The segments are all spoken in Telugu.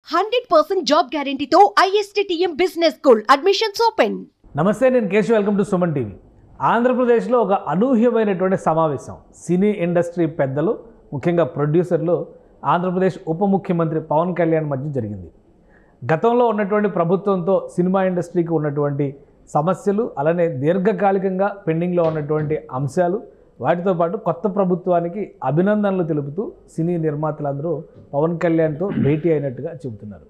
Hundred percent job గ్యారంటీతో ISTTM business school admissions open నమస్తే నేను Keshav welcome to Suman TV ఆంధ్రప్రదేశ్లో ఒక అనూహ్యమైనటువంటి సమావేశం సినీ ఇండస్ట్రీ పెద్దలు ముఖ్యంగా ప్రొడ్యూసర్లు ఆంధ్రప్రదేశ్ ఉప ముఖ్యమంత్రి పవన్ కళ్యాణ్ మధ్య జరిగింది గతంలో ఉన్నటువంటి ప్రభుత్వంతో సినిమా ఇండస్ట్రీకి ఉన్నటువంటి సమస్యలు అలానే దీర్ఘకాలికంగా పెండింగ్లో ఉన్నటువంటి అంశాలు వాటితో పాటు కొత్త ప్రభుత్వానికి అభినందనలు తెలుపుతూ సినీ నిర్మాతలందరూ పవన్ కళ్యాణ్తో భేటీ అయినట్టుగా చెబుతున్నారు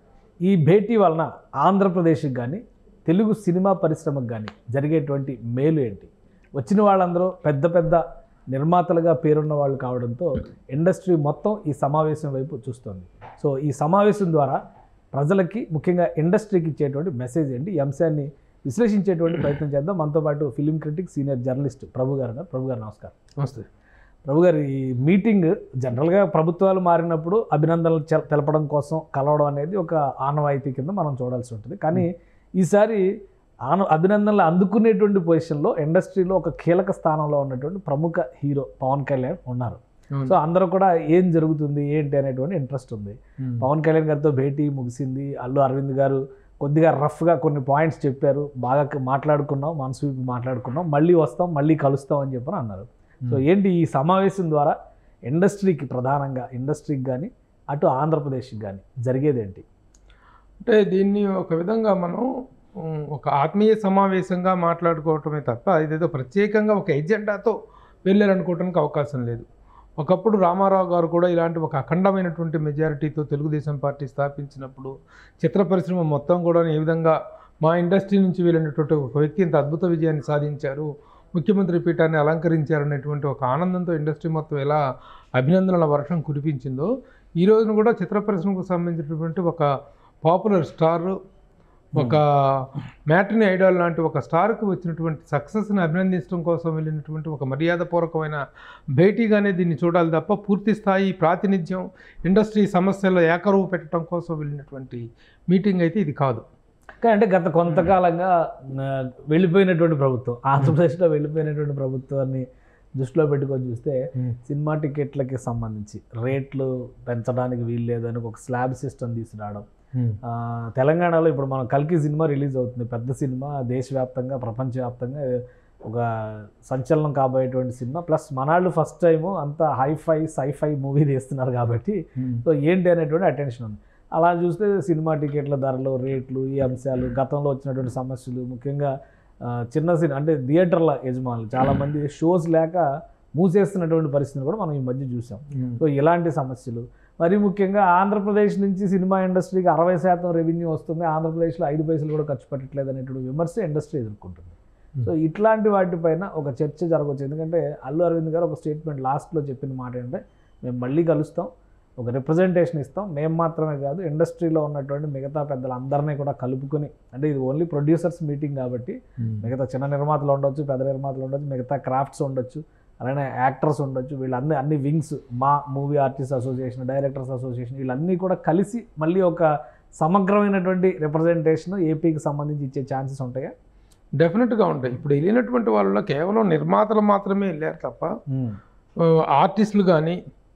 ఈ భేటీ వలన ఆంధ్రప్రదేశ్కి కానీ తెలుగు సినిమా పరిశ్రమకు కానీ జరిగేటువంటి మేలు ఏంటి వచ్చిన వాళ్ళందరూ పెద్ద పెద్ద నిర్మాతలుగా పేరున్న వాళ్ళు కావడంతో ఇండస్ట్రీ మొత్తం ఈ సమావేశం వైపు చూస్తోంది సో ఈ సమావేశం ద్వారా ప్రజలకి ముఖ్యంగా ఇండస్ట్రీకి ఇచ్చేటువంటి మెసేజ్ ఏంటి ఈ అంశాన్ని విశ్లేషించేటువంటి ప్రయత్నం చేద్దాం మనతో పాటు ఫిలిం క్రిటిక్ సీనియర్ జర్నలిస్ట్ ప్రభు గారు ఉన్నారు. ప్రభు గారు నమస్కారం నమస్తే ప్రభు గారు ఈ మీటింగ్ జనరల్గా ప్రభుత్వాలు మారినప్పుడు అభినందనలు చె- తెలపడం కోసం కలవడం అనేది ఒక ఆనవాయితీ కింద మనం చూడాల్సి ఉంటుంది కానీ ఈసారి ఆన అభినందనలు అందుకునేటువంటి పొజిషన్లో ఇండస్ట్రీలో ఒక కీలక స్థానంలో ఉన్నటువంటి ప్రముఖ హీరో పవన్ కళ్యాణ్ ఉన్నారు సో అందరూ కూడా ఏం జరుగుతుంది ఏంటి అనేటువంటి ఇంట్రెస్ట్ ఉంది పవన్ కళ్యాణ్ గారితో భేటీ ముగిసింది అల్లు అరవింద్ గారు కొద్దిగా రఫ్గా కొన్ని పాయింట్స్ చెప్పారు బాగా క- మాట్లాడుకున్నాం మనసు విప్పి మాట్లాడుకున్నాం మళ్ళీ వస్తాం మళ్ళీ కలుస్తాం అని చెప్పని అన్నారు సో ఏంటి ఈ సమావేశం ద్వారా ఇండస్ట్రీకి ప్రధానంగా ఇండస్ట్రీకి కానీ అటు ఆంధ్రప్రదేశ్కి కానీ జరిగేదేంటి అంటే దీన్ని ఒక విధంగా మనం ఉమ్, ఒక ఆత్మీయ సమావేశంగా మాట్లాడుకోవటమే తప్ప ఇదేదో ప్రత్యేకంగా ఒక ఎజెండాతో వెళ్ళారనుకోవడానికి అవకాశం లేదు ఒకప్పుడు రామారావు గారు కూడా ఇలాంటి ఒక అఖండమైనటువంటి మెజారిటీతో తెలుగుదేశం పార్టీ స్థాపించినప్పుడు చిత్ర పరిశ్రమ మొత్తం కూడా ఏ విధంగా మా ఇండస్ట్రీ నుంచి వెళ్ళినటువంటి ఒక వ్యక్తి ఇంత అద్భుత విజయాన్ని సాధించారు ముఖ్యమంత్రి పీఠాన్ని అలంకరించారనేటువంటి ఒక ఆనందంతో ఇండస్ట్రీ మొత్తం ఎలా అభినందనల వర్షం కురిపించిందో ఈ రోజున కూడా చిత్ర పరిశ్రమకు సంబంధించినటువంటి ఒక పాపులర్ స్టార్ ఒక మ్యాట్రిని ఐడాల్ లాంటి ఒక స్టార్కు వచ్చినటువంటి సక్సెస్ని అభినందించడం కోసం వెళ్ళినటువంటి ఒక మర్యాదపూర్వకమైన భేటీగానే దీన్ని చూడాలి తప్ప పూర్తి స్థాయి ప్రాతినిధ్యం ఇండస్ట్రీ సమస్యల్లో ఏకరువు పెట్టడం కోసం వెళ్ళినటువంటి మీటింగ్ అయితే ఇది కాదు కానీ అంటే గత కొంతకాలంగా ఆ, వెళ్ళిపోయినటువంటి ప్రభుత్వం ఆంధ్రప్రదేశ్లో వెళ్ళిపోయినటువంటి ప్రభుత్వాన్ని దృష్టిలో పెట్టుకొని చూస్తే సినిమా టికెట్లకి సంబంధించి రేట్లు పెంచడానికి వీలు లేదని ఒక స్లాబ్ సిస్టమ్ తీసుకురావడం ఆ, తెలంగాణలో ఇప్పుడు మనం కల్కి సినిమా రిలీజ్ అవుతుంది పెద్ద సినిమా దేశవ్యాప్తంగా ప్రపంచవ్యాప్తంగా ఒక సంచలనం కాబోయేటువంటి సినిమా ప్లస్ మనాళ్ళు ఫస్ట్ టైము అంత హైఫై సైఫై మూవీ తీస్తున్నారు కాబట్టి సో ఏంటి అనేటువంటి అటెన్షన్ ఉంది అలా చూస్తే సినిమా టికెట్ల ధరలు రేట్లు ఈ అంశాలు గతంలో వచ్చినటువంటి సమస్యలు ముఖ్యంగా ఆ, చిన్న సినిమా అంటే థియేటర్ల యజమానులు చాలామంది షోస్ లేక మూసేస్తున్నటువంటి పరిస్థితిని కూడా మనం ఈ మధ్య చూసాం సో ఇలాంటి సమస్యలు మరి ముఖ్యంగా ఆంధ్రప్రదేశ్ నుంచి సినిమా ఇండస్ట్రీకి అరవై శాతం రెవెన్యూ వస్తుంది ఆంధ్రప్రదేశ్లో ఐదు పైసలు కూడా ఖర్చు పెట్టట్లేదు అనేటువంటి విమర్శ ఇండస్ట్రీ ఎదుర్కొంటుంది సో ఇట్లాంటి వాటిపైన ఒక చర్చ జరగవచ్చు ఎందుకంటే అల్లు అరవింద్ గారు ఒక స్టేట్మెంట్ లాస్ట్లో చెప్పిన మాట ఏంటంటే మేము మళ్ళీ కలుస్తాం ఒక రిప్రజెంటేషన్ ఇస్తాం మేము మాత్రమే కాదు ఇండస్ట్రీలో ఉన్నటువంటి మిగతా పెద్దలందరినీ కూడా కలుపుకొని అంటే ఇది ఓన్లీ ప్రొడ్యూసర్స్ మీటింగ్ కాబట్టి మిగతా చిన్న నిర్మాతలు ఉండొచ్చు పెద్ద నిర్మాతలు ఉండొచ్చు మిగతా క్రాఫ్ట్స్ ఉండొచ్చు అలానే యాక్టర్స్ ఉండొచ్చు వీళ్ళన్ని అన్ని వింగ్స్ మా movie artist association directors association వీళ్ళన్నీ కూడా కలిసి మళ్ళీ ఒక సమగ్రమైనటువంటి రిప్రజెంటేషన్ ఏపీకి సంబంధించి ఇచ్చే ఛాన్సెస్ ఉంటాయా డెఫినెట్గా ఉంటాయి ఇప్పుడు వెళ్ళినటువంటి వాళ్ళలో కేవలం నిర్మాతలు మాత్రమే వెళ్ళారు తప్ప ఆ, ఆర్టిస్టులు కానీ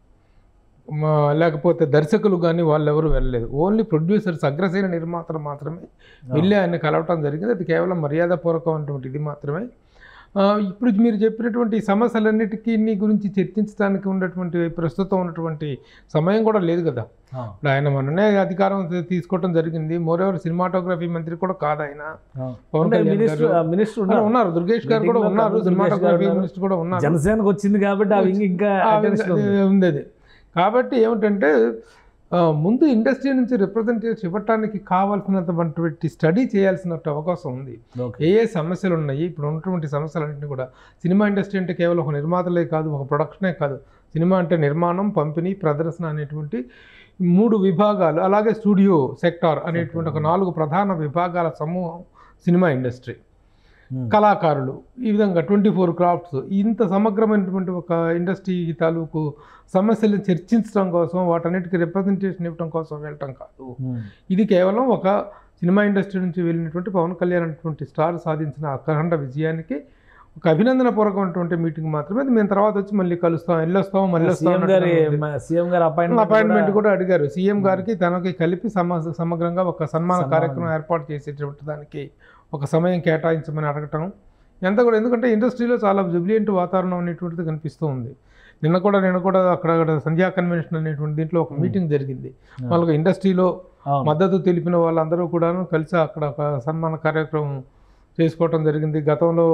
లేకపోతే దర్శకులు కానీ వాళ్ళు ఎవరు వెళ్ళలేదు ఓన్లీ ప్రొడ్యూసర్స్ అగ్రసేన నిర్మాతలు మాత్రమే వెళ్ళి ఆయన కలవటం జరిగింది అది కేవలం మర్యాదపూర్వకమైనటువంటి ఇది మాత్రమే ఆ, ఇప్పుడు మీరు చెప్పినటువంటి ఈ సమస్యలన్నిటికీ గురించి చర్చించడానికి ఉన్నటువంటి ప్రస్తుతం ఉన్నటువంటి సమయం కూడా లేదు కదా ఇప్పుడు ఆయన మొన్ననే అధికారం తీ- తీసుకోవడం జరిగింది మోరెవర్ సినిమాటోగ్రఫీ మంత్రి కూడా కాదు ఆయన పవన్ కళ్యాణ్ మినిస్టర్ గారు. మినిస్టర్ ఉన్నారు, ఉన్నారు దుర్గేష్ గారు కూడా Meeting లో ఉన్నారు దుర్గేష్ గారు సినిమాటోగ్రఫీ ఉన్నారు. మినిస్టర్ కూడా ఉన్నారు జనసేనకు వచ్చింది కాబట్టి ఆ వింగ్ ఇంకా ఆ attention ఉంది. విధంగా ఉంది అది కాబట్టి ఏమిటంటే ఆ, ముందు ఇండస్ట్రీ నుంచి రిప్రజెంటేషన్ ఇవ్వటానికి కావాల్సినటువంటి స్టడీ చేయాల్సిన అవకాశం ఉంది Okay. ఏ ఏ సమస్యలు ఉన్నాయి ఇప్పుడు ఉన్నటువంటి సమస్యలన్నింటినీ కూడా సినిమా ఇండస్ట్రీ అంటే కేవలం ఒక నిర్మాతలే కాదు ఒక ప్రొడక్షనే కాదు సినిమా అంటే నిర్మాణం పంపిణీ ప్రదర్శన అనేటువంటి మూడు విభాగాలు అలాగే స్టూడియో సెక్టార్ అనేటువంటి ఒక నాలుగు ప్రధాన విభాగాల సమూహం సినిమా ఇండస్ట్రీ Hmm. కళాకారులు ఈ విధంగా ట్వంటీ ఫోర్ క్రాఫ్ట్స్ ఇంత సమగ్రమైనటువంటి ఒక ఇండస్ట్రీ తాలూకు సమస్యలను చర్చించడం కోసం వాటన్నిటికీ రిప్రజెంటేషన్ ఇవ్వడం కోసం వెళ్ళటం కాదు Hmm. ఇది కేవలం ఒక సినిమా ఇండస్ట్రీ నుంచి వెళ్ళినటువంటి పవన్ కళ్యాణ్ అనేటువంటి స్టార్ సాధించిన అఖండ విజయానికి ఒక అభినందన పూర్వకమైనటువంటి మీటింగ్ మాత్రమే అది మేము తర్వాత వచ్చి మళ్ళీ కలుస్తాం వెళ్ళొస్తాం మళ్ళీ వస్తాం సీఎం గారి అన్నట్టుగా ఉంది. సీఎం గారి అపాయింట్మెంట్ అపాయింట్మెంట్ కూడా అడిగారు సీఎం గారికి తనకి కలిపి సమ సమగ్రంగా ఒక సన్మాన సన్మానం. కార్యక్రమం ఏర్పాటు చేసేటువంటి దానికి ఒక సమయం కేటాయించమని అడగటం ఎంత కూడా ఎందుకంటే ఇండస్ట్రీలో చాలా జుబ్లియంట్ వాతావరణం అనేటువంటిది కనిపిస్తూ ఉంది నిన్న కూడా నేను కూడా అక్కడ అక్కడ సంధ్యా కన్వెన్షన్ అనేటువంటి దీంట్లో ఒక మీటింగ్ జరిగింది వాళ్ళకి ఇండస్ట్రీలో అవును. మద్దతు తెలిపిన వాళ్ళందరూ కూడాను కలిసి అక్కడ ఒక సన్మాన కార్యక్రమం చేసుకోవటం జరిగింది గతంలో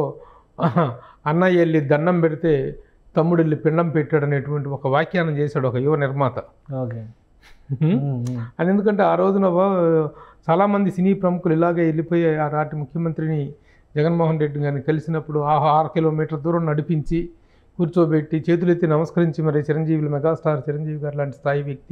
అన్నయ్య వెళ్ళి దండం పెడితే తమ్ముడు వెళ్ళి పిండం పెట్టాడు అనేటువంటి ఒక వ్యాఖ్యానం చేశాడు ఒక యువ నిర్మాత ఓకే హ్మ్? ఉమ్, ఉమ్. అది ఎందుకంటే ఆ రోజున వా- చాలామంది సినీ ప్రముఖులు ఇలాగే వెళ్ళిపోయి ఆ నాటి ముఖ్యమంత్రిని జగన్మోహన్ రెడ్డి గారిని కలిసినప్పుడు ఆ ఆరు కిలోమీటర్ దూరం నడిపించి కూర్చోబెట్టి చేతులెత్తి నమస్కరించి మరి చిరంజీవి మెగాస్టార్ చిరంజీవి గారు లాంటి స్థాయి వ్యక్తి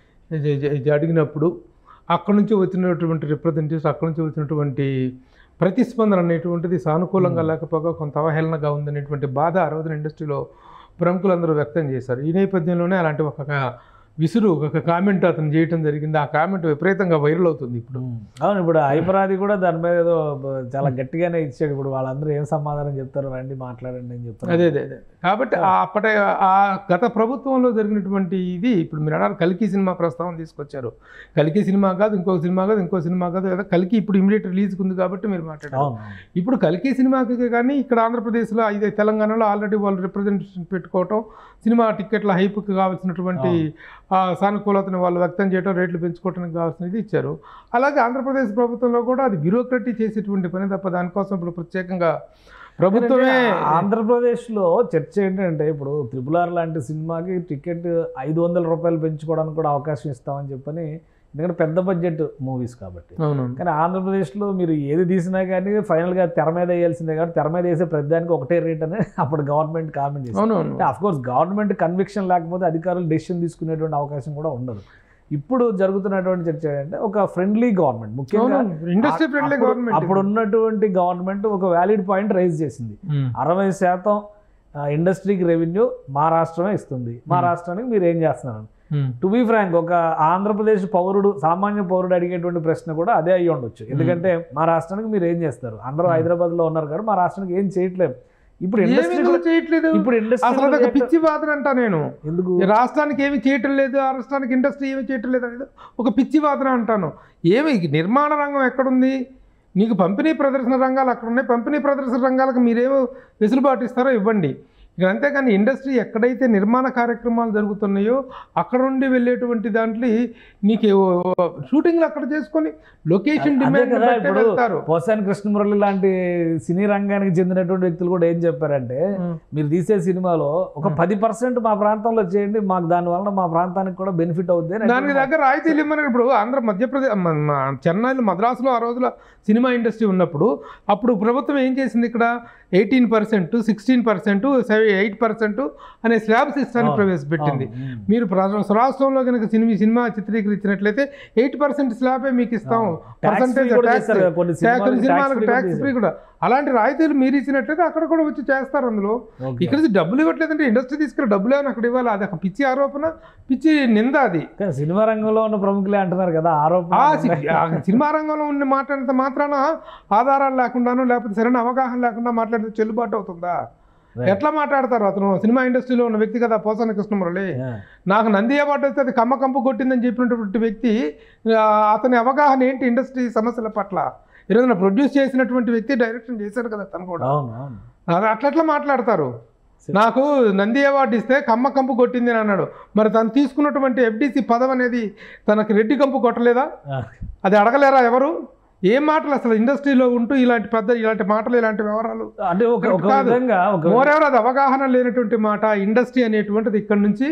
జ- జ- జ- అడిగినప్పుడు అక్కడి నుంచి వచ్చినటువంటి రిప్రజెంటేటివ్స్ అక్కడి నుంచి వచ్చినటువంటి ప్రతిస్పందన అనేటువంటిది సానుకూలంగా లేకపోగా కొంత అవహేళనగా ఉందనేటువంటి బాధ ఆ రోజున ఇండస్ట్రీలో ప్రముఖులందరూ వ్యక్తం చేశారు ఈ నేపథ్యంలోనే అలాంటి ఒక విసురు ఒక కామెంట్ అతను చేయటం జరిగింది ఆ కామెంట్ విపరీతంగా వైరల్ అవుతుంది ఇప్పుడు ఉమ్. అవును ఇప్పుడు హైపరాది కూడా దాని మీద ఏదో బ- చాలా గట్టిగానే ఇచ్చాడు ఇప్పుడు వాళ్ళందరూ ఏం సమాధానం చెప్తారు రండి మాట్లాడండి అని చెప్తారు అదే అదే అదే కాబట్టి ఆ అప్పటి ఆ గత ప్రభుత్వంలో జరిగినటువంటి ఇది ఇప్పుడు మీరు అన్నారు కల్కి సినిమా ప్రస్తావన తీసుకొచ్చారు కల్కి సినిమా కాదు ఇంకో సినిమా కాదు ఇంకో సినిమా కాదు ఏదో కల్కి ఇప్పుడు ఇమీడియట్ రిలీజ్కి ఉంది కాబట్టి మీరు మాట్లాడారు అవును ఇప్పుడు కల్కి సినిమాకి కానీ ఇక్కడ ఆంధ్రప్రదేశ్లో ఇదే తెలంగాణలో ఆల్రెడీ వాళ్ళు రిప్రజెంటేషన్ పెట్టుకోవటం సినిమా టికెట్ల హైప్కి కావాల్సినటువంటి ఆ సానుకూలతను వాళ్ళు వ్యక్తం చేయడం రేట్లు పెంచుకోవడానికి కావాల్సినది ఇచ్చారు అలాగే ఆంధ్రప్రదేశ్ ప్రభుత్వంలో కూడా అది బ్యూరోక్రటీ చేసేటువంటి పని తప్ప దానికోసం ఇప్పుడు ప్రత్యేకంగా ప్రభుత్వమే ఎందుకంటే ఆంధ్రప్రదేశ్లో చర్చ ఏంటంటే ఇప్పుడు త్రిపుల్ ఆర్ లాంటి సినిమాకి టికెట్ ఐదు వందల రూపాయలు పెంచుకోవడానికి కూడా అవకాశం ఇస్తామని చెప్పని ఎందుకంటే పెద్ద బడ్జెట్ మూవీస్ కాబట్టి అవునవును కానీ ఆంధ్రప్రదేశ్లో మీరు ఏది తీసినా కానీ ఫైనల్గా తెర మీద వేయాల్సిందే కాబట్టి తెర మీద వేసే ప్రతిదానికి ఒకటే రేట్ అని అప్పుడు గవర్నమెంట్ కామెంట్ చేసింది అవునవును అంటే అఫ్ కోర్స్ గవర్నమెంట్ కన్విక్షన్ లేకపోతే అధికారులు డెసిషన్ తీసుకునేటువంటి అవకాశం కూడా ఉండదు ఇప్పుడు జరుగుతున్నటువంటి చర్చ ఏంటంటే ఒక ఫ్రెండ్లీ గవర్నమెంట్ ముఖ్యంగా ఇండస్ట్రీ ఫ్రెండ్లీ అప్పుడు- గవర్నమెంట్ అప్పుడు ఉన్నటువంటి గవర్నమెంట్ ఒక వ్యాలిడ్ పాయింట్ రైజ్ చేసింది అరవై శాతం ఆ, ఇండస్ట్రీకి రెవెన్యూ మా రాష్ట్రమే ఇస్తుంది మా రాష్ట్రానికి మీరు ఏం చేస్తున్నారు టు బీ ఫ్రాంక్ ఒక ఆంధ్రప్రదేశ్ పౌరుడు సామాన్య పౌరుడు అడిగేటువంటి ప్రశ్న కూడా అదే అయ్యి ఉండొచ్చు ఎందుకంటే మా రాష్ట్రానికి మీరు ఏం చేస్తారు అందరూ హైదరాబాద్ లో ఉన్నారు కాబట్టి మా రాష్ట్రానికి ఏం చేయట్లేదు ఇప్పుడు ఇండస్ట్రీ ఏమీ చేయట్లేదు ఇప్పుడు అసలు అదొక ఇండస్ట్రీ పిచ్చి వాదన అంటా నేను ఎందుకు ఈ రాష్ట్రానికి ఏమి చేయటం లేదు ఆ రాష్ట్రానికి ఇండస్ట్రీ ఏమి చేయటం లేదు అనేది ఒక పిచ్చి వాదన అంటాను ఏమి నిర్మాణ రంగం ఎక్కడుంది నీకు పంపిణీ ప్రదర్శన రంగాలు అక్కడ ఉన్నాయి పంపిణీ ప్రదర్శన రంగాలకు మీరేమో వెసులుబాటు ఇస్తారో ఇవ్వండి ఇక్కడ అంతేకాని ఇండస్ట్రీ ఎక్కడైతే నిర్మాణ కార్యక్రమాలు జరుగుతున్నాయో అక్కడ నుండి వెళ్ళేటువంటి దాంట్లో నీకు షూటింగ్లు అక్కడ చేసుకొని లొకేషన్ అదే డిమాండ్ కదా బట్టే ఇప్పుడు వెళ్తారు పోసాని కృష్ణమురళి లాంటి సినీ రంగానికి చెందినటువంటి వ్యక్తులు కూడా ఏం చెప్పారంటే మీరు తీసే సినిమాలో ఒక పది పర్సెంట్ మా ప్రాంతంలో చేయండి మాకు దాని వలన మా ప్రాంతానికి కూడా బెనిఫిట్ అవుద్ది అని దానికి దగ్గర రాయితీలు ఇమ్మని ఇప్పుడు ఆంధ్ర మధ్యప్రదేశ్ మ- మ- చెన్నైలో మద్రాసులో ఆ రోజుల సినిమా ఇండస్ట్రీ ఉన్నప్పుడు అప్పుడు ప్రభుత్వం ఏం చేసింది ఇక్కడ eighteen percent sixteen percent eight percent అనే స్లాబ్ సిస్టాన్ని అవును. ప్రవేశపెట్టింది అవును. మీరు ప్ర- రాష్ట్రంలో కనుక సినిమా సినిమా చిత్రీకరించినట్లయితే ఎయిట్ పర్సెంట్ స్లాబే మీకు ఇస్తాం అవును. Tax పర్సంటేజ్ free కూడా చేస్తారు కదా కొన్ని సినిమాలకు tax సినిమాలకు free కూడా ట్యాక్స్ ఫ్రీ కూడా అలాంటి రాయితీలు మీరు ఇచ్చినట్లయితే అక్కడ కూడా వచ్చి చేస్తారు అందులో Okay. ఇక్కడ నుంచి డబ్బులు ఇవ్వట్లేదంటే ఇండస్ట్రీ తీసుకుని డబ్బులు ఏమైనా అక్కడ ఇవ్వాలి అది ఒక పిచ్చి ఆరోపణ పిచ్చి నింద అది కానీ సినిమా రంగంలో ఉన్న ప్రముఖులే అంటున్నారు కదా ఆరోపణ ఆ సి- ఆ సినిమా రంగంలో ఉండి మాట్లాడినంత మాత్రాన ఆధారాలు లేకుండాను లేకపోతే సరైన అవగాహన లేకుండా మాట్లాడితే చెల్లుబాటు అవుతుందా Right. ఎట్లా మాట్లాడతారు అతను సినిమా ఇండస్ట్రీలో ఉన్న వ్యక్తి కదా పోసాని కృష్ణమురళి Yeah. నాకు నంది అవార్డు వస్తే అది కమ్మ కంపు కొట్టిందని చెప్పినటువంటి వ్యక్తి ఆ, అతని అవగాహన ఏంటి ఇండస్ట్రీ సమస్యల పట్ల ఈరోజున ప్రొడ్యూస్ చేసినటువంటి వ్యక్తి డైరెక్షన్ చేశాడు కదా తను కూడా అవును అవును అది అట్లట్లా మాట్లాడతారు నాకు నంది అవార్డు ఇస్తే కమ్మ కంపు కొట్టింది అని అన్నాడు మరి తను తీసుకున్నటువంటి ఎఫ్డిసి పదవి అనేది తనకి రెడ్డి కంపు కొట్టలేదా ఆ, అది అడగలేరా ఎవరు ఏం మాటలు అసలు ఇండస్ట్రీలో ఉంటూ ఇలాంటి పెద్ద ఇలాంటి మాటలు ఇలాంటి వివరాలు అంటే ఒక ఒక కాదు. విధంగా ఒక మోరెవర్ అది అవగాహన లేనటువంటి మాట ఇండస్ట్రీ అనేటువంటిది ఇక్కడ నుంచి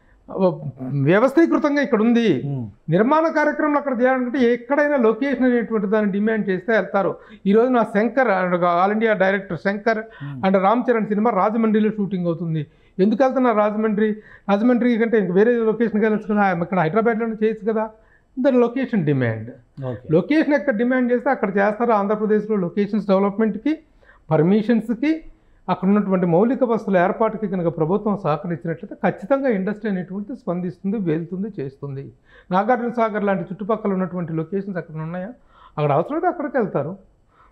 వ్యవస్థీకృతంగా ఇక్కడ ఉంది ఉమ్, నిర్మాణ కార్యక్రమాలు అక్కడ చేయాలంటే ఎక్కడైనా లొకేషన్ అనేటువంటి దాన్ని డిమాండ్ చేస్తే వెళ్తారు ఈ రోజు నా Shankar and all India director Shankar um. And Ram Charan cinema రాజమండ్రిలో షూటింగ్ అవుతుంది ఎందుకు వెళ్తున్నారు రాజమండ్రి రాజమండ్రి కంటే ఇంక వేరే లొకేషన్కి వెళ్ళచ్చు కదా ఇక్కడ హైదరాబాద్లోనే చేయొచ్చు కదా దాని లొకేషన్ డిమాండ్ ఓకే లొకేషన్ ఎక్కడ డిమాండ్ చేస్తే అక్కడ చేస్తారు ఆంధ్రప్రదేశ్లో లొకేషన్స్ డెవలప్మెంట్కి పర్మిషన్స్కి అక్కడ ఉన్నటువంటి మౌలిక వస్తువుల ఏర్పాటుకి కనుక ప్రభుత్వం సహకరించినట్లయితే ఖచ్చితంగా ఇండస్ట్రీ అనేటువంటిది స్పందిస్తుంది వెళ్తుంది చేస్తుంది నాగార్జున సాగర్ లాంటి చుట్టుపక్కల ఉన్నటువంటి లొకేషన్స్ అక్కడ ఉన్నాయా అక్కడ అవసరమైతే అక్కడికి వెళ్తారు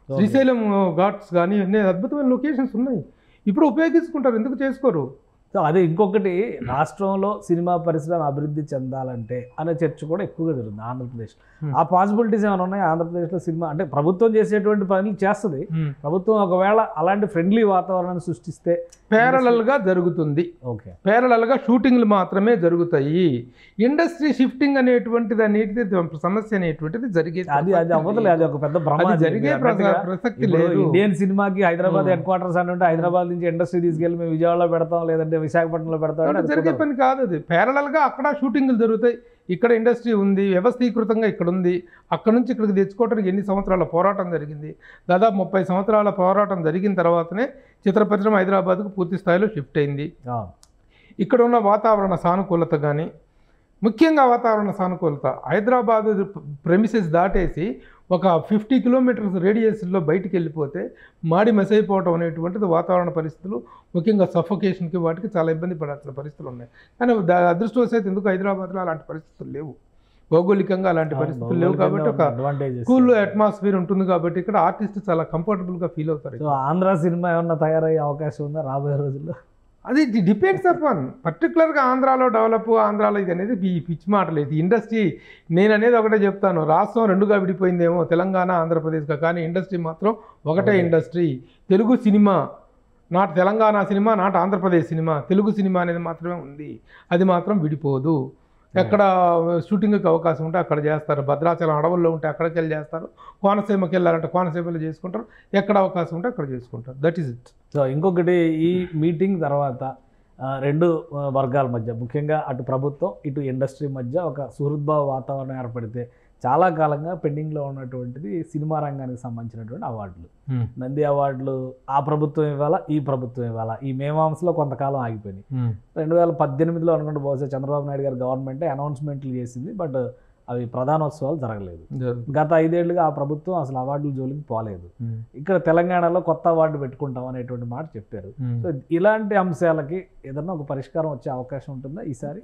శ్రీశైలం ఘాట్స్ కానీ అన్ని అద్భుతమైన లొకేషన్స్ ఉన్నాయి ఇప్పుడు ఉపయోగించుకుంటారు ఎందుకు చేసుకోరు సో అదే ఇంకొకటి రాష్ట్రంలో సినిమా పరిశ్రమ అభివృద్ధి చెందాలంటే అనే చర్చ కూడా ఎక్కువగా జరుగుతుంది ఆంధ్రప్రదేశ్ Hmm. ఆ పాసిబిలిటీస్ ఏమైనా ఉన్నాయి ఆంధ్రప్రదేశ్లో సినిమా అంటే ప్రభుత్వం చేసేటువంటి పనులు చేస్తుంది ప్రభుత్వం ఒకవేళ అలాంటి ఫ్రెండ్లీ వాతావరణాన్ని సృష్టిస్తే ప్యారలల్ గా జరుగుతుంది ఓకే ప్యారలల్ గా షూటింగ్లు మాత్రమే జరుగుతాయి ఇండస్ట్రీ షిఫ్టింగ్ అనేటువంటిది అనేది సమస్య అనేటువంటిది జరిగే అది అది అవ్వదులే అది ఒక పెద్ద భ్రమ అది అది. జరిగే మీరు అన్నట్టుగా ప్రస- ప్రసక్తి ఇప్పుడు లేదు ఇండియన్ సినిమాకి హైదరాబాద్ Hmm. హెడ్ క్వార్టర్స్ అని ఉంటే హైదరాబాద్ నుంచి ఇండస్ట్రీ తీసుకెళ్ళి మేము విజయవాడలో పెడతాం లేదంటే విశాఖపట్నంలో పెడతాం అంటే కాబట్టి అది జరిగే కుదరదు. పని కాదు అది ప్యారలల్ గా అక్కడ షూటింగ్లు జరుగుతాయి ఇక్కడ ఇండస్ట్రీ ఉంది వ్యవస్థీకృతంగా ఇక్కడ ఉంది అక్కడ నుంచి ఇక్కడికి తెచ్చుకోవడానికి ఎన్ని సంవత్సరాల పోరాటం జరిగింది దాదాపు ముప్పై సంవత్సరాల పోరాటం జరిగిన తర్వాతనే చిత్ర పరిశ్రమ హైదరాబాద్కు పూర్తి స్థాయిలో షిఫ్ట్ అయింది ఆ, ఇక్కడ ఉన్న వాతావరణ సానుకూలత కానీ ముఖ్యంగా వాతావరణ సానుకూలత హైదరాబాద్ ప్రెమిసెస్ దాటేసి ఒక ఫిఫ్టీ కిలోమీటర్స్ రేడియస్లో బయటికి వెళ్ళిపోతే మాడి మెసైపోవటం అనేటువంటిది వాతావరణ పరిస్థితులు ముఖ్యంగా సఫోకేషన్కి వాటికి చాలా ఇబ్బంది పడాల్సిన పరిస్థితులు ఉన్నాయి కానీ దా- అదృష్టవశాత్తు ఎందుకు హైదరాబాద్లో అలాంటి పరిస్థితులు లేవు భౌగోళికంగా అలాంటి అవును, పరిస్థితులు లేవు కాబట్టి ఒక advantages. కూల్ అట్మాస్ఫియర్ ఉంటుంది కాబట్టి ఇక్కడ ఆర్టిస్ట్ చాలా కంఫర్టబుల్గా ఫీల్ అవుతారు సో ఆంధ్ర సినిమా ఏమన్నా తయారయ్యే అవకాశం ఉందా రాబోయే రోజుల్లో అది డిపెండ్స్ అపాన్ పర్టికులర్గా ఆంధ్రాలో డెవలప్ ఆంధ్రాలో ఇది అనేది ఈ పిచ్చి మాటలు ఇది ఇండస్ట్రీ నేను అనేది ఒకటే చెప్తాను రాష్ట్రం రెండుగా విడిపోయిందేమో తెలంగాణ ఆంధ్రప్రదేశ్గా కానీ ఇండస్ట్రీ మాత్రం ఒకటే ఒకటే. Industry Telugu cinema not Telangana cinema not Andhra Pradesh cinema Telugu cinema అనేది మాత్రమే ఉంది అది మాత్రం విడిపోదు ఎక్కడ షూటింగ్కి అవకాశం ఉంటే అక్కడ చేస్తారు భద్రాచలం అడవుల్లో ఉంటే అక్కడికి వెళ్ళి చేస్తారు కోనసీమకి వెళ్ళాలంటే కోనసీమలో చేసుకుంటారు ఎక్కడ అవకాశం ఉంటే అక్కడ చేసుకుంటారు దట్ ఈస్ ఇట్ సో ఇంకొకటి ఈ మీటింగ్ తర్వాత ఆ, రెండు ఆ, వర్గాల మధ్య ముఖ్యంగా అటు ప్రభుత్వం ఇటు ఇండస్ట్రీ మధ్య ఒక సుహృద్భావ వాతావరణం ఏర్పడితే చాలా కాలంగా పెండింగ్లో ఉన్నటువంటిది సినిమా రంగానికి సంబంధించినటువంటి అవార్డులు నంది అవార్డులు ఆ ప్రభుత్వం ఇవ్వాలా ఈ ప్రభుత్వం ఇవ్వాలా ఈ మేమాంసలో కొంతకాలం ఆగిపోయినాయి రెండు వేల పద్దెనిమిదిలో అనుకుంటే బహుశా చంద్రబాబు నాయుడు గారి గవర్నమెంటే అనౌన్స్మెంట్లు చేసింది బట్ అవి ప్రధానోత్సవాలు జరగలేదు గత ఐదేళ్లుగా ఆ ప్రభుత్వం అసలు అవార్డుల జోలికి పోలేదు ఇక్కడ తెలంగాణలో కొత్త అవార్డు పెట్టుకుంటాం అనేటువంటి మాట చెప్పారు సో ఇలాంటి అంశాలకి ఏదన్నా ఒక పరిష్కారం వచ్చే అవకాశం ఉంటుందా ఈసారి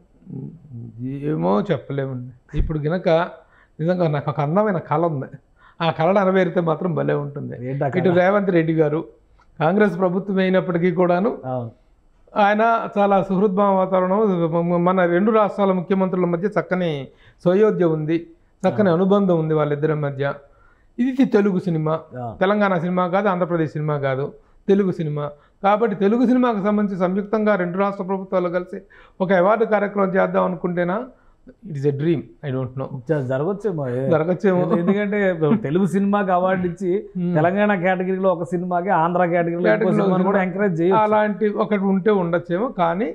ఏమో చెప్పలేమండి ఇప్పుడు గనక నిజంగా నాకు ఒక అందమైన కళ ఉంది ఆ కళ నెరవేరితే మాత్రం భలే ఉంటుంది ఏంటి ఆ ఇటు కళ? రేవంత్ రెడ్డి గారు కాంగ్రెస్ ప్రభుత్వం అయినప్పటికీ కూడాను అవును. ఆయన చాలా సుహృద్భావ వాతావరణం మ- మన రెండు రాష్ట్రాల ముఖ్యమంత్రుల మధ్య చక్కని సయోధ్య ఉంది చక్కని అనుబంధం ఉంది వాళ్ళిద్దరి మధ్య ఇది తెలుగు సినిమా ఆ, తెలంగాణ సినిమా కాదు ఆంధ్రప్రదేశ్ సినిమా కాదు తెలుగు సినిమా కాబట్టి తెలుగు సినిమాకు సంబంధించి సంయుక్తంగా రెండు రాష్ట్ర ప్రభుత్వాలు కలిసి ఒక అవార్డు కార్యక్రమం చేద్దాం అనుకుంటేనా it is a dream I don't know జ- జరగచ్చేమో ఏ- జరగచ్చేమో ఎందుకంటే తెలుగు సినిమాకి అవార్డు ఇచ్చి Hmm. తెలంగాణ కేటగిరీలో ఒక సినిమాకి ఆంధ్ర కేటగిరీలో ఇంకో కేటగిరీలో సినిమాని కూడా సినిమా. ఎంకరేజ్ చేయొచ్చు అలాంటి ఒకటి ఉంటే ఉండొచ్చేమో కానీ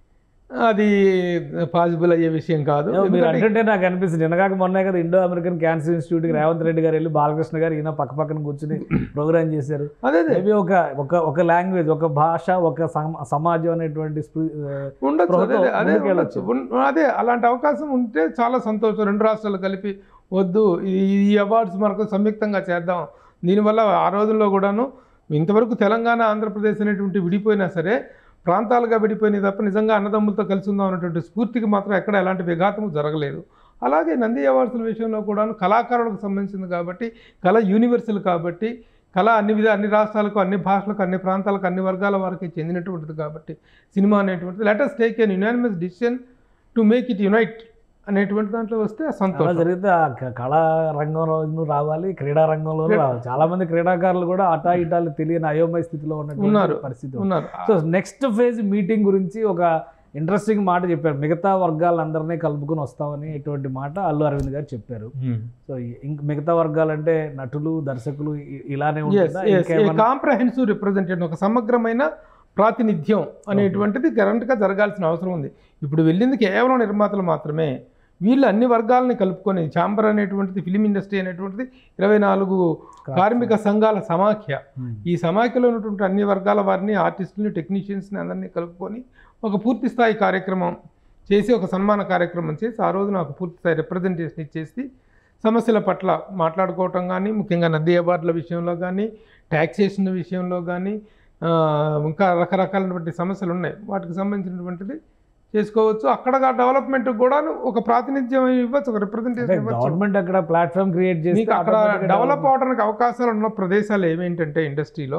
అది పాసిబుల్ అయ్యే విషయం కాదు ఏమో మీరు ఎందుకంటే అంటుంటే నాకు అనిపిస్తుంది నిన్నగాక మొన్నే కదా ఇండో అమెరికన్ క్యాన్సర్ ఇన్స్టిట్యూట్కి రేవంత్ రెడ్డి గారు వెళ్ళి బాలకృష్ణ గారు ఈయన పక్క పక్కన కూర్చుని ప్రోగ్రామ్ చేశారు అదే అదే మేబీ ఒక ఒక ఒక లాంగ్వేజ్ ఒక భాష ఒక సమ- సమాజం అనేటువంటి స్పృ- ఉండొచ్చు అదే ప్రభుత్వం అదే ముందుకు ఉండొచ్చు ఉన్- అదే అలాంటి అవకాశం ఉంటే చాలా సంతోషం రెండు రాష్ట్రాలు కలిపి వద్దు ఈ ఈ అవార్డ్స్ మనకు సంయుక్తంగా చేద్దాం దీనివల్ల ఆ రోజుల్లో కూడాను ఇంతవరకు తెలంగాణ ఆంధ్రప్రదేశ్ అనేటువంటి విడిపోయినా సరే ప్రాంతాలుగా విడిపోయినాయి తప్ప నిజంగా అన్నదమ్ములతో కలిసి ఉందాం అనేటువంటి స్ఫూర్తికి మాత్రం ఎక్కడ ఎలాంటి విఘాతము జరగలేదు అలాగే నంది అవార్డ్స్ల విషయంలో కూడాను కళాకారులకు సంబంధించింది కాబట్టి కళ యూనివర్సల్ కాబట్టి కళ అన్ని విధ అన్ని రాష్ట్రాలకు అన్ని భాషలకు అన్ని ప్రాంతాలకు అన్ని వర్గాల వారికి చెందినటువంటిది కాబట్టి సినిమా అనేటువంటిది letters take an unanimous decision to make it unite అనేటువంటి దాంట్లో వస్తే అలా సంతోషం జరిగితే ఆ క- కళా రంగంలో రావాలి క్రీడా రంగంలో రావాలి చాలా మంది క్రీడాకారులు కూడా అటా ఇటాలు తెలియని అయోమయ స్థితిలో ఉన్నారు. ఉన్నటువంటి పరిస్థితి ఉంది. ఉన్నారు సో నెక్స్ట్ ఫేజ్ మీటింగ్ గురించి ఒక ఇంట్రెస్టింగ్ మాట చెప్పారు మిగతా వర్గాలందరినీ కలుపుకొని వస్తామని ఇటువంటి మాట అల్లు అరవింద్ గారు చెప్పారు సో ఇంక మిగతా వర్గాలంటే నటులు దర్శకులు ఇ- ఇలానే ఉంటుందా ఇంకేమన్నా కాంప్రహెన్సివ్ రిప్రజెంటేషన్ ఒక సమగ్రమైన ప్రాతినిధ్యం అనేటువంటిది కరెంట్గా జరగాల్సిన అవసరం ఉంది ఇప్పుడు వెళ్ళింది కేవలం నిర్మాతలు మాత్రమే వీళ్ళు అన్ని వర్గాలని కలుపుకొని ఛాంబర్ అనేటువంటిది ఫిలిం ఇండస్ట్రీ అనేటువంటిది ఇరవై నాలుగు కార్మిక సంఘాల సమాఖ్య Hmm. ఈ సమాఖ్యలో ఉన్నటువంటి అన్ని వర్గాల వారిని ఆర్టిస్టులని టెక్నీషియన్స్ని అందరినీ కలుపుకొని ఒక పూర్తి స్థాయి కార్యక్రమం చేసి ఒక సన్మాన కార్యక్రమం చేసి ఆ రోజు నాకు పూర్తి స్థాయి రిప్రజెంటేషన్ ఇచ్చేసి సమస్యల పట్ల మాట్లాడుకోవటం కానీ ముఖ్యంగా నదీ అవార్డుల విషయంలో కానీ ట్యాక్సేషన్ విషయంలో కానీ ఆ, ఇంకా రకరకాలైనటువంటి సమస్యలు ఉన్నాయి వాటికి సంబంధించినటువంటిది చేసుకోవచ్చు అక్కడ డెవలప్మెంట్ కూడా ఒక ప్రాతినిధ్యం ఇవ్వచ్చు ఒక అంటే రిప్రజెంటేషన్ ఇవ్వచ్చు గవర్నమెంట్ అక్కడ ప్లాట్ఫామ్ క్రియేట్ చేసి మీకు అక్కడ డెవలప్ అవడానికి అవకాశాలు ఉన్న ప్రదేశాలు ఏమేంటంటే ఇండస్ట్రీలో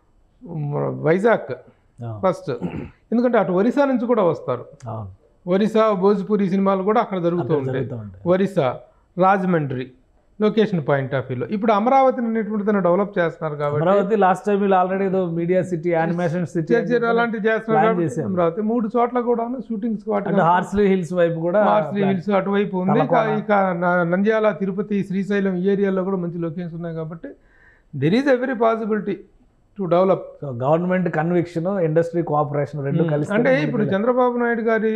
వైజాగ్ ఫస్ట్ ఎందుకంటే అటు ఒరిస్సా నుంచి కూడా వస్తారు అవును ఒరిస్సా భోజ్పురి సినిమాలు కూడా అక్కడ జరుగుతూ అక్కడ ఉంటాయి జరుగుతూ ఉంటాయి. Orissa Rajahmundry location point of వ్యూలో ఇప్పుడు అమరావతిని అనేటువంటి దాన్ని డెవలప్ చేస్తున్నారు కాబట్టి అమరావతి లాస్ట్ టైం వీళ్ళు ఆల్రెడీ ఏదో మీడియా సిటీ యానిమేషన్ సిటీ చర్చలు అలాంటివి చేస్తున్నారు plan కాబట్టి చేశారు. అమరావతి మూడు చోట్ల కూడా షూటింగ్స్ అంటే హార్స్లీ హిల్స్ వైపు కూడా మార్స్లీ హిల్స్ అటువైపు ఉంది ఇక తలకోన. ఇక న- నంద్యాల తిరుపతి శ్రీశైలం ఈ ఏరియాలో కూడా మంచి లొకేషన్స్ ఉన్నాయి కాబట్టి there is every possibility to develop government conviction industry cooperation రెండు కలిసి అంటే ఇప్పుడు చంద్రబాబు నాయుడు గారి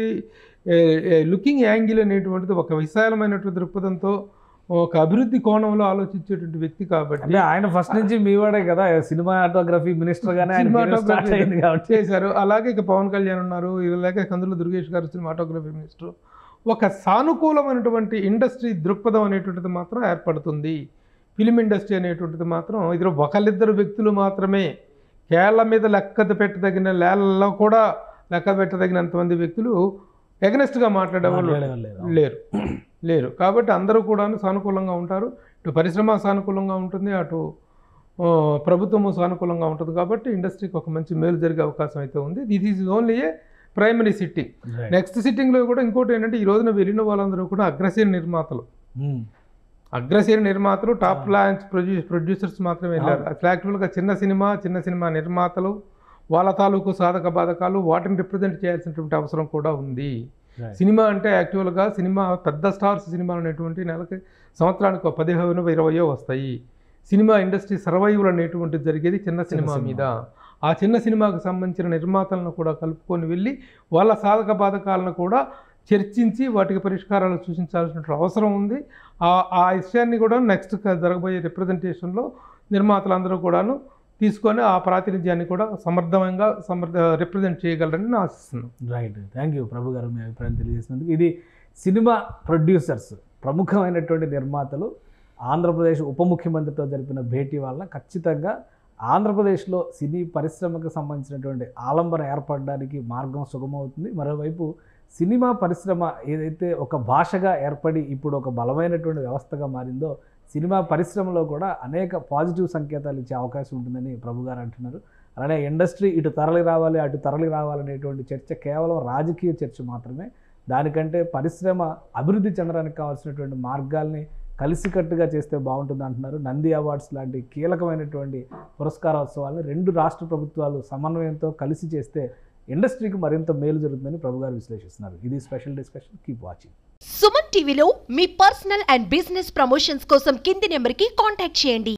లుకింగ్ యాంగిల్ అనేటువంటిది ఒక విశాలమైనటువంటి దృక్పథంతో ఒక అభివృద్ధి కోణంలో ఆలోచించేటువంటి వ్యక్తి కాబట్టి అంటే ఆయన ఫస్ట్ నుంచి మీ వాడే కదా సినిమాటోగ్రఫీ మినిస్టర్ గానే ఆయన career start సినిమాటోగ్రఫీ అయింది కాబట్టి చేశారు అలాగే ఇక పవన్ కళ్యాణ్ ఉన్నారు ఇలాగే కందుల దుర్గేష్ గారు సినిమాటోగ్రఫీ మినిస్టర్ ఒక సానుకూలమైనటువంటి ఇండస్ట్రీ దృక్పథం అనేటువంటిది మాత్రం ఏర్పడుతుంది ఫిలిం ఇండస్ట్రీ అనేటువంటిది మాత్రం ఇద్దరు ఒకళ్ళిద్దరు వ్యక్తులు మాత్రమే కేళ్ల మీద లెక్క పెట్టదగిన లేళ్ళలో కూడా లెక్క పెట్టదగినంతమంది వ్యక్తులు ఎగనెస్ట్గా మాట్లాడేవాళ్ళు మాట్లాడేవాళ్ళు లేరు. లేరు లేరు కాబట్టి అందరూ కూడా సానుకూలంగా ఉంటారు ఇటు పరిశ్రమ సానుకూలంగా ఉంటుంది అటు ఆ, ప్రభుత్వము సానుకూలంగా ఉంటుంది కాబట్టి ఇండస్ట్రీకి ఒక మంచి మేలు జరిగే అవకాశం అయితే ఉంది this is only a primary sitting Right. Next సిట్టింగ్లో కూడా ఇంకోటి ఏంటంటే ఈ రోజున వెళ్ళిన వాళ్ళందరూ కూడా అగ్రసేన నిర్మాతలు Hmm. అగ్రసేన నిర్మాతలు టాప్ ఆ. లాంచ్ ప్రొడ్యూస్ ప్రొడ్యూసర్స్ మాత్రమే వెళ్ళారు అసలు యాక్చువల్గా చిన్న సినిమా చిన్న సినిమా నిర్మాతలు వాళ్ళ తాలూకు సాధక బాధకాలు వాటిని రిప్రజెంట్ చేయాల్సినటువంటి అవసరం కూడా ఉంది Right. సినిమా అంటే యాక్చువల్గా సినిమా పెద్ద స్టార్స్ సినిమాలు అనేటువంటి నెలకి సంవత్సరానికి ఒక పదిహేను ఇరవయో వస్తాయి సినిమా ఇండస్ట్రీ సర్వైవల్ అనేటువంటిది జరిగేది చిన్న సినిమా సినిమా. మీద ఆ చిన్న సినిమాకు సంబంధించిన నిర్మాతలను కూడా కలుపుకొని వెళ్ళి వాళ్ళ సాధక బాధకాలను కూడా చర్చించి వాటికి పరిష్కారాలు సూచించాల్సిన అవసరం ఉంది ఆ ఆ విషయాన్ని కూడా నెక్స్ట్ జరగబోయే రిప్రజెంటేషన్లో నిర్మాతలందరూ కూడాను తీసుకొని ఆ ప్రాతినిధ్యాన్ని కూడా సమర్థంగా సమర్థ రిప్రజెంట్ చేయగలరని నేను ఆశిస్తున్నాను రైట్ థ్యాంక్ యూ ప్రభు గారు మీ అభిప్రాయం తెలియజేసినందుకు ఇది సినిమా ప్రొడ్యూసర్స్ ప్రముఖమైనటువంటి నిర్మాతలు ఆంధ్రప్రదేశ్ ఉప ముఖ్యమంత్రితో జరిపిన భేటీ వల్ల ఖచ్చితంగా ఆంధ్రప్రదేశ్లో సినీ పరిశ్రమకు సంబంధించినటువంటి ఆలంబన ఏర్పడడానికి మార్గం సుగమవుతుంది మరోవైపు సినిమా పరిశ్రమ ఏదైతే ఒక భాషగా ఏర్పడి ఇప్పుడు ఒక బలమైనటువంటి వ్యవస్థగా మారిందో సినిమా పరిశ్రమలో కూడా అనేక పాజిటివ్ సంకేతాలు ఇచ్చే అవకాశం ఉంటుందని ప్రభు గారు అంటున్నారు అలానే ఇండస్ట్రీ ఇటు తరలి రావాలి అటు తరలి రావాలనేటువంటి చర్చ కేవలం రాజకీయ చర్చ మాత్రమే దానికంటే పరిశ్రమ అభివృద్ధి చెందడానికి కావాల్సినటువంటి మార్గాల్ని కలిసికట్టుగా చేస్తే బాగుంటుంది అంటున్నారు నంది అవార్డ్స్ లాంటి కీలకమైనటువంటి పురస్కారోత్సవాలను రెండు రాష్ట్ర ప్రభుత్వాలు సమన్వయంతో కలిసి చేస్తే ఇండస్ట్రీకి మరింత మేలు జరుగుతుందని ప్రభు గారు విశ్లేషిస్తున్నారు ఇది special discussion keep watching Suman టీవీలో మీ పర్సనల్ అండ్ బిజినెస్ ప్రమోషన్స్ కోసం కింది నెంబర్కి కాంటాక్ట్ చేయండి